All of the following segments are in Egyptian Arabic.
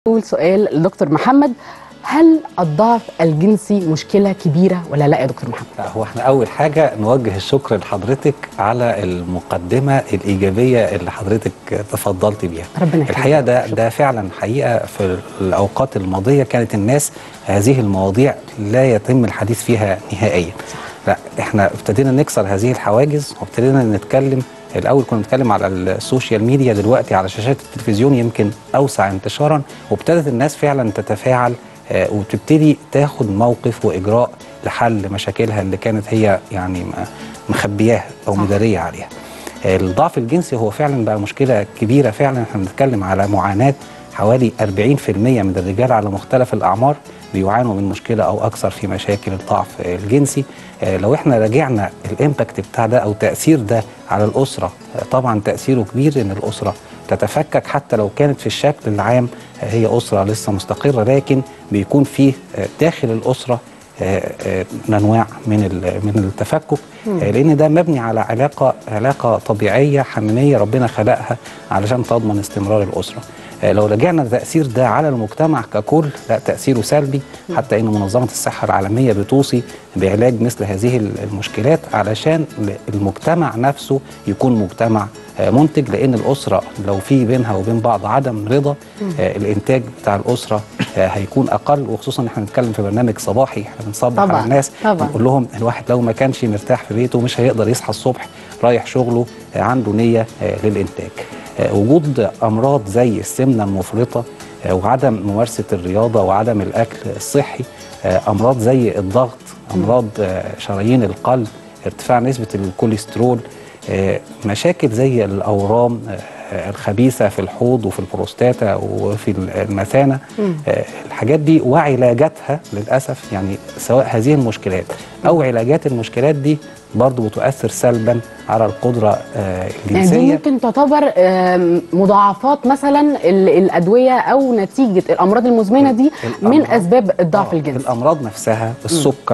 أول سؤال لدكتور محمد هل الضعف الجنسي مشكلة كبيرة ولا لا يا دكتور محمد؟ لا، هو احنا اول حاجه نوجه الشكر لحضرتك على المقدمه الايجابيه اللي حضرتك تفضلت بيها ربنا يخليك. الحقيقه ده ده فعلا حقيقه في الاوقات الماضيه كانت الناس هذه المواضيع لا يتم الحديث فيها نهائيا لا احنا ابتدينا نكسر هذه الحواجز وابتدينا نتكلم الاول كنا بنتكلم على السوشيال ميديا دلوقتي على شاشات التلفزيون يمكن اوسع انتشارا وابتدت الناس فعلا تتفاعل آه، وتبتدي تاخد موقف واجراء لحل مشاكلها اللي كانت هي يعني م- مخبياها او صح. مداريه عليها. آه، الضعف الجنسي هو فعلا بقى مشكله كبيره فعلا احنا بنتكلم على معاناه حوالي 40% من الرجال على مختلف الاعمار بيعانوا من مشكله او اكثر في مشاكل الضعف الجنسي آه، لو احنا راجعنا الامباكت بتاع ده او تاثير ده على الاسره آه، طبعا تاثيره كبير ان الاسره تتفكك حتى لو كانت في الشكل العام آه، هي اسره لسه مستقره لكن بيكون فيه آه، داخل الاسره آه، آه، انواع من ال- من التفكك آه، لان ده مبني على علاقه علاقه طبيعيه حميميه ربنا خلقها علشان تضمن استمرار الاسره آه، لو رجعنا التاثير ده على المجتمع ككل لا تاثيره سلبي حتى ان منظمه الصحه العالميه بتوصي بعلاج مثل هذه ال- المشكلات علشان المجتمع نفسه يكون مجتمع آه، منتج لان الاسره لو في بينها وبين بعض عدم رضا آه، الانتاج بتاع الاسره آه، هيكون اقل وخصوصا احنا بنتكلم في برنامج صباحي احنا بنصبح طبعاً، على الناس طبعاً. بنقول لهم الواحد لو ما كانش مرتاح في بيته مش هيقدر يصحى الصبح رايح شغله آه، عنده نيه آه، للانتاج آه، وجود امراض زي السمنه المفرطه آه، وعدم ممارسه الرياضه وعدم الاكل الصحي آه، امراض زي الضغط امراض آه، شرايين القلب ارتفاع نسبه الكوليسترول آه، مشاكل زي الاورام آه، الخبيثه في الحوض وفي البروستاتا وفي المثانه آه، الحاجات دي وعلاجاتها للاسف يعني سواء هذه المشكلات او علاجات المشكلات دي برضو بتؤثر سلبا على القدره آه، يعني دي الجنسيه ممكن تعتبر آم، مضاعفات مثلا ال- الأدوية أو نتيجة الأمراض المزمنة دي من الأمراض- أسباب الضعف آه، الجنسي الامراض نفسها السكر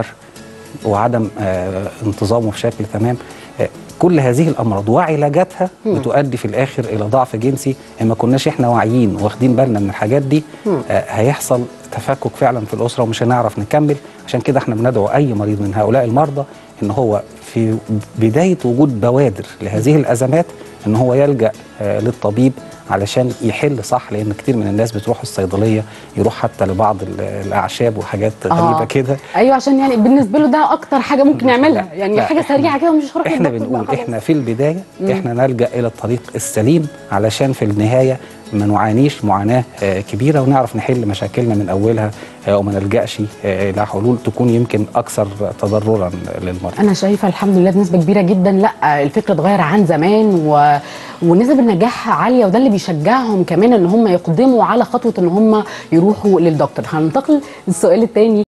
وعدم آه انتظامه بشكل تمام آه كل هذه الامراض وعلاجاتها بتؤدي في الاخر الى ضعف جنسي ان ما كناش احنا واعيين واخدين بالنا من الحاجات دي آه هيحصل تفكك فعلا في الاسره ومش هنعرف نكمل عشان كده احنا بندعو اي مريض من هؤلاء المرضى ان هو في بدايه وجود بوادر لهذه الازمات ان هو يلجا آه للطبيب علشان يحل صح لان كتير من الناس بتروح الصيدليه يروح حتى لبعض ال- الاعشاب وحاجات غريبه كده أيوه عشان يعني بالنسبة له ده أكتر حاجة ممكن يعملها يعني لا، حاجة إحنا- سريعة كده ومش هروح احنا للدكتور بنقول بقى خلاص. احنا في البدايه احنا نلجا الى الطريق السليم علشان في النهايه ما نعانيش معاناه آه، كبيره ونعرف نحل مشاكلنا من اولها آه، وما نلجاش آه، الى حلول تكون يمكن اكثر تضررا للمريض انا شايفه الحمد لله بنسبه كبيره جدا لا الفكر اتغير عن زمان و... ونسب النجاح عاليه وده اللي بيشجعهم كمان ان هم يقدموا على خطوه ان هم يروحوا للدكتور هننتقل للسؤال الثاني